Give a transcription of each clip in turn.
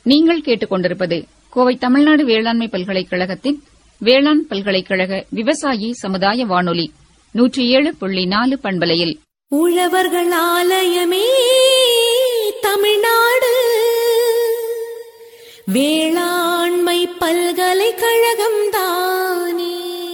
நீங்கள் கேட்டுக்கொண்டிருப்பது கோவை தமிழ்நாடு வேளாண்மை பல்கலைக்கழகத்தின் வேளாண் பல்கலைக்கழக விவசாயி சமுதாய வானொலி நூற்றி ஏழு புள்ளி நாலு பண்பலையில் உழவர்கள் ஆலயமே தமிழ்நாடு வேளாண்மை பல்கலைக்கழகம் தானே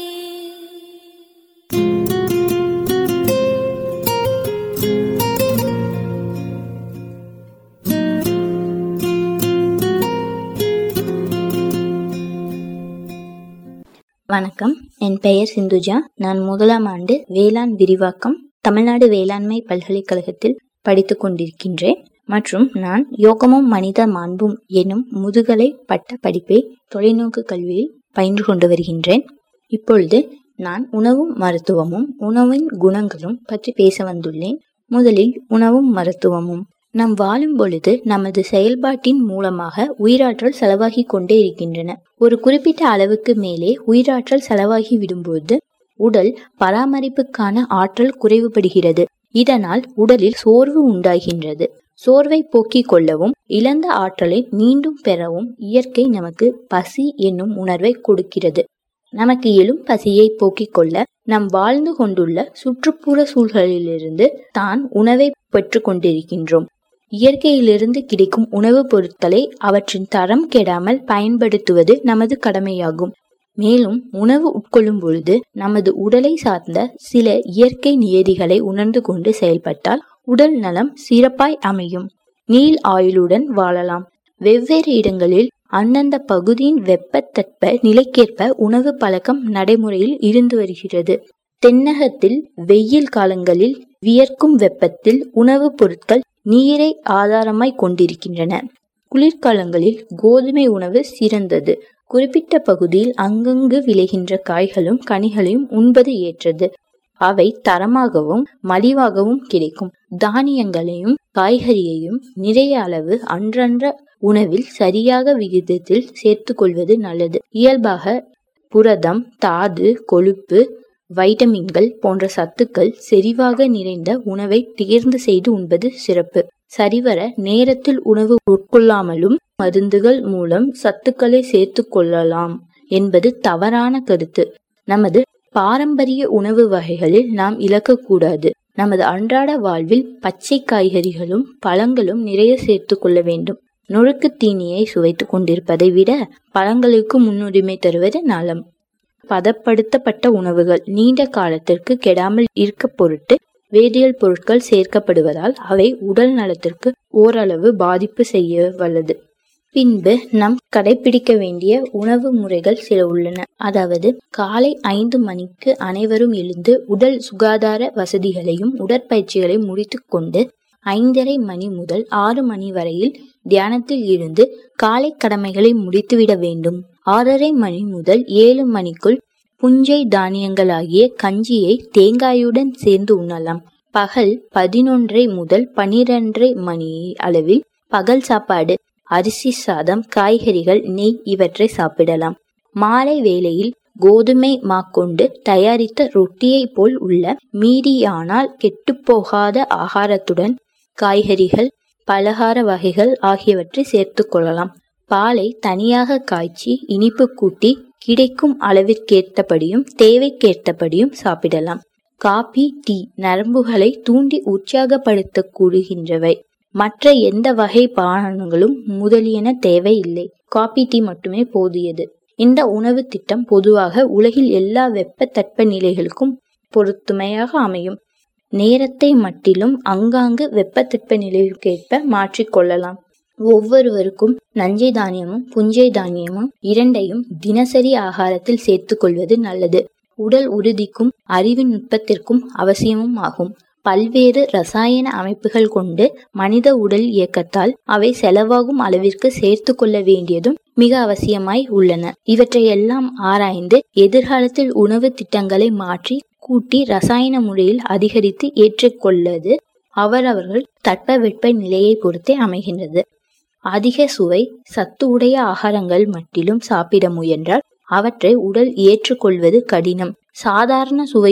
வணக்கம் என் பெயர் சிந்துஜா நான் முதலாம் ஆண்டு வேளாண் விரிவாக்கம் தமிழ்நாடு வேளாண்மை பல்கலைக்கழகத்தில் படித்துக் கொண்டிருக்கின்றேன் மற்றும் நான் யோகமும் மனித மாண்பும் எனும் முதுகலை பட்ட படிப்பை தொலைநோக்கு கல்வியில் பயின்று கொண்டு வருகின்றேன் இப்பொழுது நான் உணவும் மருத்துவமும் உணவின் குணங்களும் பற்றி பேச வந்துள்ளேன் முதலில் உணவும் மருத்துவமும் நாம் வாழும் பொழுது நமது செயல்பாட்டின் மூலமாக உயிராற்றல் செலவாகி கொண்டே இருக்கின்றன ஒரு குறிப்பிட்ட அளவுக்கு மேலே உயிராற்றல் செலவாகி விடும்போது உடல் பராமரிப்புக்கான ஆற்றல் குறைவுபடுகிறது இதனால் உடலில் சோர்வு உண்டாகின்றது சோர்வை போக்கிக் கொள்ளவும் இழந்த ஆற்றலை மீண்டும் பெறவும் இயற்கை நமக்கு பசி என்னும் உணர்வை கொடுக்கிறது நமக்கு எழும் பசியை போக்கிக் கொள்ள நாம் வாழ்ந்து கொண்டுள்ள சுற்றுப்புற சூழலிலிருந்து தான் உணவை பெற்று கொண்டிருக்கின்றோம் இயற்கையிலிருந்து கிடைக்கும் உணவுப் பொருட்களை அவற்றின் தரம் கெடாமல் பயன்படுத்துவது நமது கடமையாகும் மேலும் உணவு உட்கொள்ளும் பொழுது நமது உடலை சார்ந்த சில இயற்கை நியதிகளை உணர்ந்து கொண்டு செயல்பட்டால் உடல் நலம் சிறப்பாய் அமையும் நீள் ஆயுளுடன் வாழலாம் வெவ்வேறு இடங்களில் அந்தந்த பகுதியின் வெப்பத்தட்ப நிலைக்கேற்ப உணவு பழக்கம் நடைமுறையில் இருந்து வருகிறது தென்னகத்தில் வெயில் காலங்களில் வியர்க்கும் வெப்பத்தில் உணவுப் பொருட்கள் நீரை ஆதாரமாய் கொண்டிருக்கின்றன குளிர்காலங்களில் கோதுமை உணவு சிறந்தது குறிப்பிட்ட பகுதியில் அங்கங்கு விளைகின்ற காய்களும் கனிகளையும் உண்பது ஏற்றது அவை தரமாகவும் மலிவாகவும் கிடைக்கும் தானியங்களையும் காய்கறியையும் நிறைய அளவு அன்றன்ற உணவில் சரியாக விகிதத்தில் சேர்த்து கொள்வது நல்லது இயல்பாக புரதம் தாது கொழுப்பு வைட்டமின்கள் போன்ற சத்துக்கள் செறிவாக நிறைந்த உணவை தேர்ந்து செய்து உண்பது சிறப்பு சரிவர நேரத்தில் உணவு உட்கொள்ளாமலும் மருந்துகள் மூலம் சத்துக்களை சேர்த்து கொள்ளலாம் என்பது தவறான கருத்து நமது பாரம்பரிய உணவு வகைகளில் நாம் இழக்கக்கூடாது நமது அன்றாட வாழ்வில் பச்சை காய்கறிகளும் பழங்களும் நிறைய சேர்த்து கொள்ள வேண்டும் நொறுக்கு தீனியை சுவைத்துக் கொண்டிருப்பதை விட பழங்களுக்கு முன்னுரிமை தருவது நலம் பதப்படுத்தப்பட்ட உணவுகள் நீண்ட காலத்திற்கு கெடாமல் இருக்க பொருட்டு வேதியியல் பொருட்கள் சேர்க்கப்படுவதால் அவை உடல் நலத்திற்கு ஓரளவு பாதிப்பு செய்ய வல்லது பின்பு நாம் கடைபிடிக்க வேண்டிய உணவு முறைகள் சில உள்ளன அதாவது காலை ஐந்து மணிக்கு அனைவரும் எழுந்து உடல் சுகாதார வசதிகளையும் உடற்பயிற்சிகளையும் முடித்து கொண்டு ஐந்தரை மணி முதல் ஆறு மணி வரையில் தியானத்தில் இருந்து காலை கடமைகளை முடித்துவிட வேண்டும் ஆறரை மணி முதல் ஏழு மணிக்குள் புஞ்சை தானியங்களாகிய கஞ்சியை தேங்காயுடன் சேர்ந்து உண்ணலாம் பகல் பதினொன்றை முதல் பனிரெண்டரை மணி அளவில் பகல் சாப்பாடு அரிசி சாதம் காய்கறிகள் நெய் இவற்றை சாப்பிடலாம் மாலை வேளையில் கோதுமை மாக்கொண்டு தயாரித்த ரொட்டியை போல் உள்ள மீதியானால் கெட்டுப்போகாத ஆகாரத்துடன் காய்கறிகள் பலகார வகைகள் ஆகியவற்றை சேர்த்து கொள்ளலாம் பாலை தனியாக காய்ச்சி இனிப்பு கூட்டி கிடைக்கும் அளவிற்கேற்றபடியும் தேவைக்கேற்றபடியும் சாப்பிடலாம் காபி டீ நரம்புகளை தூண்டி உற்சாகப்படுத்தக்கூடுகின்றவை மற்ற எந்த வகை பானங்களும் முதலியன தேவையில்லை காபி டீ மட்டுமே போதியது இந்த உணவு திட்டம் பொதுவாக உலகில் எல்லா வெப்ப தட்ப நிலைகளுக்கும் பொருத்துமையாக அமையும் நேரத்தை மட்டிலும் அங்காங்கு வெப்பத்தட்ப நிலைக்கேற்ப மாற்றிக்கொள்ளலாம் ஒவ்வொருவருக்கும் நஞ்சை தானியமும் புஞ்சை தானியமும் இரண்டையும் தினசரி ஆகாரத்தில் சேர்த்துக் கொள்வது நல்லது உடல் உறுதிக்கும் அறிவு நுட்பத்திற்கும் அவசியமும் ஆகும் பல்வேறு ரசாயன அமைப்புகள் கொண்டு மனித உடல் இயக்கத்தால் அவை செலவாகும் அளவிற்கு சேர்த்து கொள்ள வேண்டியதும் மிக அவசியமாய் உள்ளன இவற்றையெல்லாம் ஆராய்ந்து எதிர்காலத்தில் உணவு திட்டங்களை மாற்றி கூட்டி ரசாயன முறையில் அதிகரித்து ஏற்றுக்கொள்ளது அவரவர்கள் தட்பவெட்ப நிலையை பொறுத்தே அமைகின்றது அதிக சுவை சத்து உடைய ஆகாரங்கள் மட்டிலும் சாப்பிட முயன்றால் அவற்றை உடல் ஏற்றுக்கொள்வது கடினம் சாதாரண சுவையுள்ள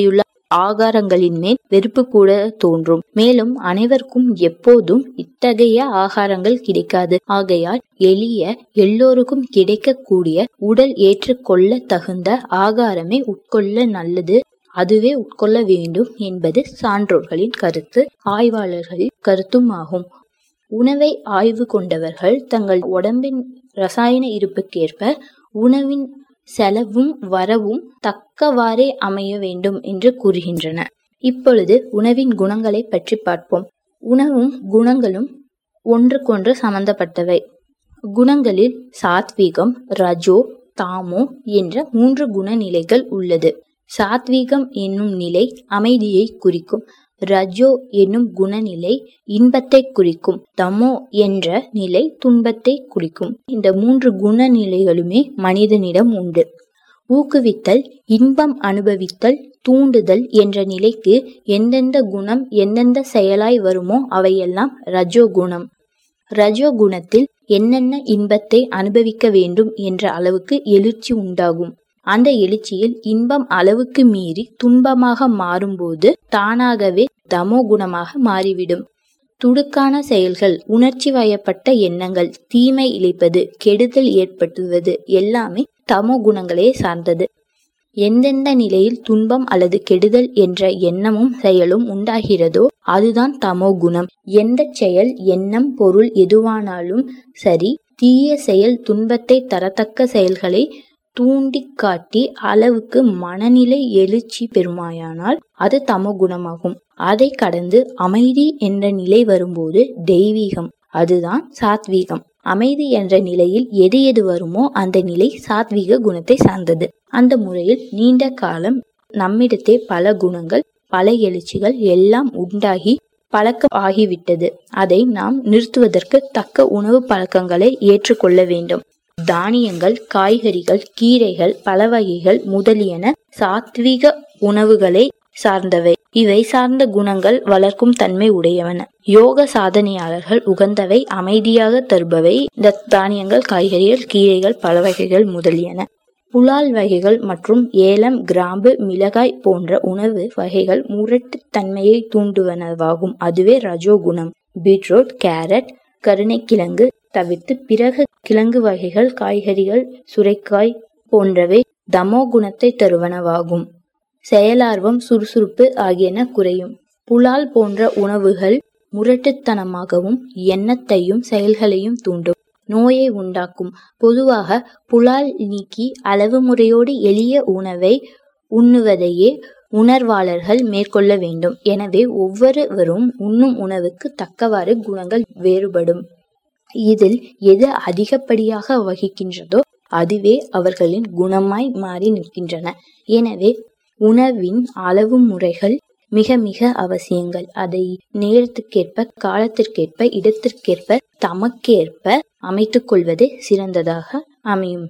ஆகாரங்களின் மேல் வெறுப்பு கூட தோன்றும் மேலும் அனைவருக்கும் எப்போதும் இத்தகைய ஆகாரங்கள் கிடைக்காது ஆகையால் எளிய எல்லோருக்கும் கிடைக்கக்கூடிய உடல் ஏற்றுக்கொள்ள தகுந்த ஆகாரமே உட்கொள்ள நல்லது அதுவே உட்கொள்ள வேண்டும் என்பது சான்றோர்களின் கருத்து ஆய்வாளர்களின் கருத்தும் ஆகும் உணவை ஆய்வு கொண்டவர்கள் தங்கள் உடம்பின் ரசாயன இருப்புக்கேற்ப உணவின் செலவும் வரவும் தக்கவாறே அமைய வேண்டும் என்று கூறுகின்றன இப்பொழுது உணவின் குணங்களை பற்றி பார்ப்போம் உணவும் குணங்களும் ஒன்றுக்கொன்று சம்பந்தப்பட்டவை குணங்களில் சாத்வீகம் ரஜோ தாமோ என்ற மூன்று குணநிலைகள் உள்ளது சாத்வீகம் என்னும் நிலை அமைதியை குறிக்கும் ரஜோ என்னும் குணநிலை இன்பத்தை குறிக்கும் தமோ என்ற நிலை துன்பத்தை குறிக்கும் இந்த மூன்று குணநிலைகளுமே மனிதனிடம் உண்டு ஊக்குவித்தல் இன்பம் அனுபவித்தல் தூண்டுதல் என்ற நிலைக்கு எந்தெந்த குணம் எந்தெந்த செயலாய் வருமோ அவையெல்லாம் ரஜோ குணம் ரஜோ குணத்தில் என்னென்ன இன்பத்தை அனுபவிக்க வேண்டும் என்ற அளவுக்கு எழுச்சி உண்டாகும் அந்த எழுச்சியில் இன்பம் அளவுக்கு மீறி துன்பமாக மாறும்போது தானாகவே தமோ குணமாக மாறிவிடும் துடுக்கான செயல்கள் உணர்ச்சி வயப்பட்ட எண்ணங்கள் தீமை இழைப்பது கெடுதல் ஏற்படுத்துவது எல்லாமே தமோ குணங்களே சார்ந்தது எந்தெந்த நிலையில் துன்பம் அல்லது கெடுதல் என்ற எண்ணமும் செயலும் உண்டாகிறதோ அதுதான் தமோ குணம் எந்த செயல் எண்ணம் பொருள் எதுவானாலும் சரி தீய செயல் துன்பத்தை தரத்தக்க செயல்களை தூண்டி காட்டி அளவுக்கு மனநிலை எழுச்சி பெறுமாயானால் அது தமோ குணமாகும் அதை கடந்து அமைதி என்ற நிலை வரும்போது தெய்வீகம் அதுதான் சாத்வீகம் அமைதி என்ற நிலையில் எது எது வருமோ அந்த நிலை சாத்வீக குணத்தை சார்ந்தது அந்த முறையில் நீண்ட காலம் நம்மிடத்தே பல குணங்கள் பல எழுச்சிகள் எல்லாம் உண்டாகி பழக்கம் ஆகிவிட்டது அதை நாம் நிறுத்துவதற்கு தக்க உணவு பழக்கங்களை ஏற்றுக்கொள்ள வேண்டும் தானியங்கள் காய்கறிகள் கீரைகள் பல வகைகள் முதலியன சாத்விக உணவுகளை சார்ந்தவை இவை சார்ந்த குணங்கள் வளர்க்கும் தன்மை உடையவன யோக சாதனையாளர்கள் உகந்தவை அமைதியாக தருபவை இந்த தானியங்கள் காய்கறிகள் கீரைகள் பல வகைகள் முதலியன புலால் வகைகள் மற்றும் ஏலம் கிராம்பு மிளகாய் போன்ற உணவு வகைகள் முரட்டுத்தன்மையை தூண்டுவனவாகும் அதுவே ரஜோகுணம் பீட்ரூட் கேரட் கருணைக்கிழங்கு தவிர்த்து பிறகு கிழங்கு வகைகள் காய்கறிகள் சுரைக்காய் போன்றவை தமோ குணத்தை தருவனவாகும் செயலார்வம் சுறுசுறுப்பு ஆகியன குறையும் புலால் போன்ற உணவுகள் முரட்டுத்தனமாகவும் எண்ணத்தையும் செயல்களையும் தூண்டும் நோயை உண்டாக்கும் பொதுவாக புலால் நீக்கி அளவு முறையோடு எளிய உணவை உண்ணுவதையே உணர்வாளர்கள் மேற்கொள்ள வேண்டும் எனவே ஒவ்வொருவரும் உண்ணும் உணவுக்கு தக்கவாறு குணங்கள் வேறுபடும் இதில் எது அதிகப்படியாக வகிக்கின்றதோ அதுவே அவர்களின் குணமாய் மாறி நிற்கின்றன எனவே உணவின் அளவு முறைகள் மிக மிக அவசியங்கள் அதை நேரத்துக்கேற்ப காலத்திற்கேற்ப இடத்திற்கேற்ப தமக்கேற்ப அமைத்துக் கொள்வது சிறந்ததாக அமையும்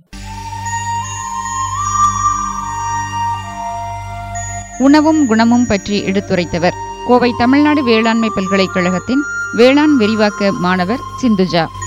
உணவும் குணமும் பற்றி எடுத்துரைத்தவர் கோவை தமிழ்நாடு வேளாண்மை பல்கலைக்கழகத்தின் வேளாண் விரிவாக்க மாணவர் சிந்துஜா